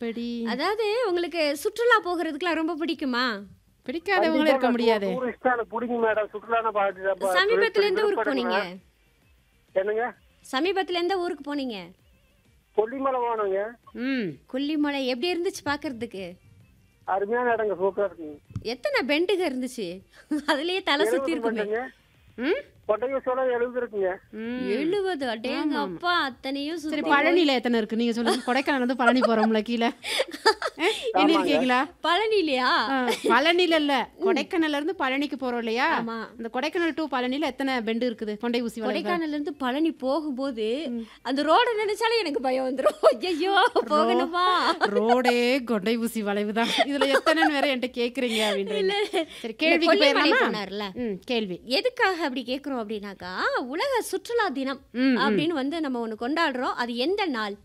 எப்படி அதாவது உங்களுக்கு சுற்றுலா போகிறதுக்குலாம் ரொம்ப பிடிக்குமா பிடிக்காதவங்களும் இருக்க முடியாது டூரிஸ்டான பிடிக்கும் மேடம் சுற்றுலான பாட்டு சமீபத்துல எந்த ஊருக்கு போனீங்க என்னங்க சமீபத்துல எந்த ஊருக்கு போனீங்க கொல்லிமலை போனோங்க ம் கொல்லிமலை எப்படி இருந்துச்சு பார்க்கிறதுக்கு அருமையான இடங்க சூப்பரா இருக்குங்க எத்தனை பெண்டுக இருந்துச்சு அதுலயே தலை சுத்தி இருக்குமே பண்ணுங்க ம் கொட்டையூர் சோழ எழுபது இருக்குங்க ம். எழுபது அடேங்க அப்பா அத்தனையும் சரி சுத்தி பழனில எத்தனை இருக்கு நீங்க சொல்லுங்க கொடைக்கானல் வந்து பழனி போறோம்ல கீழே அஹ், என்ன இருக்கீங்களா பழனி இல்லையா பழனில இல்ல கொடைக்கானல்ல இருந்து பழனிக்கு போறோம் இல்லையா ஆமா. அந்த கொடைக்கானல் டு பழனில எத்தனை பெண்டு இருக்குது கொண்டை ஊசி வளைவு கொடைக்கானல்ல இருந்து பழனி போகும்போது அந்த ரோட நினைச்சாலே எனக்கு பயம் வந்துரும் ஐயோ போகணுமா ரோடே கொண்டை ஊசி வளைவு தான் இதுல எத்தனைன்னு வேற என்கிட்ட கேக்குறீங்க அப்படின்றீங்க சரி கேள்விக்கு கொல்லிமலை போயிடலாமா போனார்ல ம் கேள்வி எதுக்காக அப்படி கேக்குறோம் அப்படின்னாக்கா உலக சுற்றுலா தினம் ம், அப்படின்னு வந்து நம்ம ஒண்ணு கொண்டாடுறோம் அது எந்த நாள்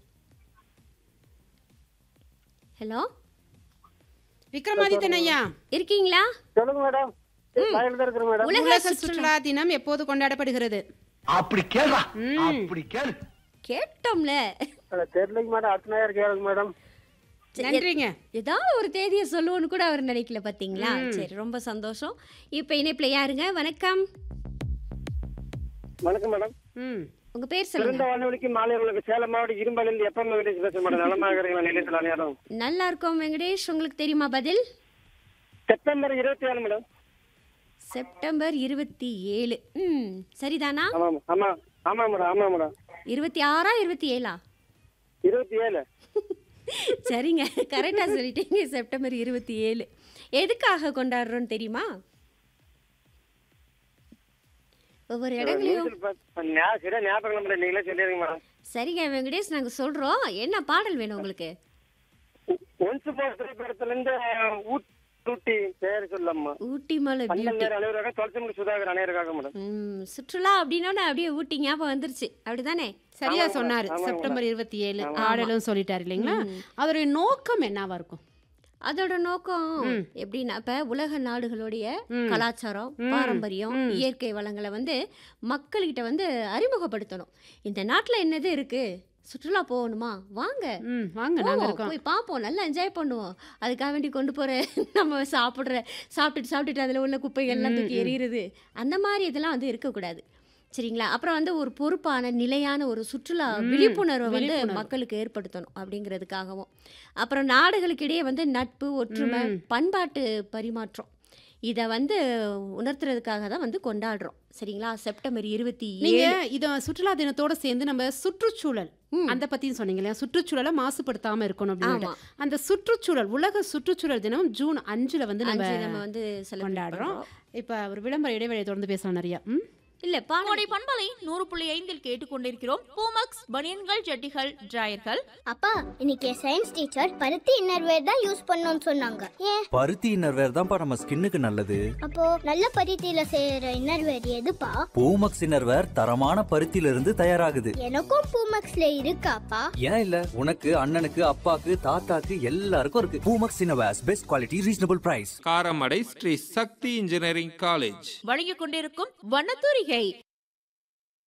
ஹலோ விக்ரமாதித்தன் ஐயா இருக்கீங்களா சொல்லுங்க மேடம் வயல் தான் இருக்கிற மேடம் உலக உலக சுற்றுலா தினம் எப்போது கொண்டாடப்படுகிறது அப்படி கேளா அப்படி கேளு கேட்டோம்ல தெரியலைங்க மேடம் அடுத்த நேரம் கேளுங்க மேடம் நன்றிங்க ஏதாவது ஒரு தேதியை சொல்லுவோன்னு கூட அவர் நினைக்கல பாத்தீங்களா சரி ரொம்ப சந்தோஷம் இப்ப இணைப்புல யாருங்க வணக்கம் வணக்கம் மேடம் ம் உங்க பேர் சிறந்த சொல்லுங்க வானொலிக்கு மாலை உங்களுக்கு சேலம் மாவட்டம் இரும்பாலிருந்து எப்ப வெங்கடேஷ் பேசுறேன் மேடம் நலமாக இருக்கிறீங்களா நிலையத்தில் அனையாரும் நல்லா இருக்கோம் வெங்கடேஷ் உங்களுக்கு தெரியுமா பதில் செப்டம்பர் இருபத்தி ஏழு மேடம் செப்டம்பர் இருபத்தி ஏழு ம் சரிதானா ஆமா ஆமா ஆமா மேடம் ஆமா மேடம் இருபத்தி ஆறா இருபத்தி ஏழா இருபத்தி ஏழு சரிங்க கரெக்டா சொல்லிட்டீங்க செப்டம்பர் இருபத்தி ஏழு எதுக்காக கொண்டாடுறோம்னு தெரியுமா ஒவ்வொரு இடங்களையும் நியூஸில் பார்த்து- ஞா- சரியா ஞாபகம் இல்லை மேடம் நீங்களே சொல்லிடுங்க மேடம் சரிங்க வெங்கடேஷ் நாங்க சொல்றோம் என்ன பாடல் வேணும் உங்களுக்கு ஒன்ஸ் போர் திரைப்படத்துல இருந்து ஊட்டி பேர் சொல்லம்மா ஊட்டி மலை பந்தல் பியூட்டி நேரம் அனைவருக்காக தொலைச்சமுடி சுதாகர் அனைவருக்காக மேடம் ம் சுற்றுலா அப்படின்னோட அப்படியே ஊட்டி ஞாபகம் வந்துருச்சு அப்படிதானே சரியா சொன்னாரு செப்டம்பர் இருபத்தி ஏழு ஆடலும் சொல்லிட்டாரு இல்லைங்களா அதோடைய நோக்கம் என்னவா இருக்கும் அதோட நோக்கம் எப்படின்னா இப்ப உலக நாடுகளுடைய கலாச்சாரம் பாரம்பரியம் இயற்கை வளங்களை வந்து மக்கள்கிட்ட வந்து அறிமுகப்படுத்தணும் இந்த நாட்டுல என்னது இருக்கு சுற்றுலா போகணுமா வாங்க ம் வாங்க நாங்க போவோம், இருக்கோம் போய் பார்ப்போம் நல்லா என்ஜாய் பண்ணுவோம் அதுக்காக வேண்டி கொண்டு போற நம்ம சாப்பிடுற சாப்பிட்டுட்டு சாப்பிட்டுட்டு அதுல உள்ள குப்பைகள்லாம் தூக்கி எறிகிறது அந்த மாதிரி இதெல்லாம் வந்து இருக்கக்கூடாது சரிங்களா அப்புறம் வந்து ஒரு பொறுப்பான நிலையான ஒரு சுற்றுலா விழிப்புணர்வை வந்து மக்களுக்கு ஏற்படுத்தணும் அப்படிங்கிறதுக்காகவும் அப்புறம் நாடுகளுக்கு இடையே வந்து நட்பு ஒற்றுமை பண்பாட்டு பரிமாற்றம் இதை வந்து உணர்த்துறதுக்காக தான் வந்து கொண்டாடுறோம் சரிங்களா செப்டம்பர் இருபத்தி நீங்க ஏழு இத சுற்றுலா தினத்தோட சேர்ந்து நம்ம சுற்றுச்சூழல் அந்த பத்தியும் சொன்னீங்க இல்லையா சுற்றுச்சூழலை மாசுபடுத்தாம இருக்கணும் அப்படின்னு ஆமா. அந்த சுற்றுச்சூழல் உலக சுற்றுச்சூழல் தினம் ஜூன் அஞ்சுல வந்து அஞ்சு நம்ம நம்ம வந்து celebrate கொண்டாடுறோம் பண்றோம். இப்ப ஒரு விளம்பர இடைவெளியை தொடர்ந்து பேசலாம் நிறைய ம் இல்ல பாடல் கோடை பண்பலை நூறு புள்ளி ஐந்தில் கேட்டுக்கொண்டிருக்கிறோம் பூமக்ஸ் பனியன்கள் ஜட்டிகள் டிராயர்கள் அப்பா இன்னைக்கு சயின்ஸ் டீச்சர் பருத்தி இன்னர்வேர் தான் யூஸ் பண்ணணும்னு சொன்னாங்க ஏன் பருத்தி இன்னர்வேர் தான்ப்பா நம்ம ஸ்கின்னுக்கு நல்லது அப்போ நல்ல பருத்தியில செய்யற இன்னர்வேர் எதுப்பா பூமக்ஸ் இன்னர்வேர் தரமான பருத்தியில இருந்து தயாராகுது எனக்கும் பூமக்ஸ்ல இருக்காப்பா ஏன் இல்ல உனக்கு அண்ணனுக்கு அப்பாக்கு தாத்தாக்கு எல்லாருக்கும் இருக்கு Poomex innerwears best quality reasonable price Karamadai Sri Sakthi engineering college வழங்கிக் கொண்டிருக்கும் வண்ணத்தூரிகை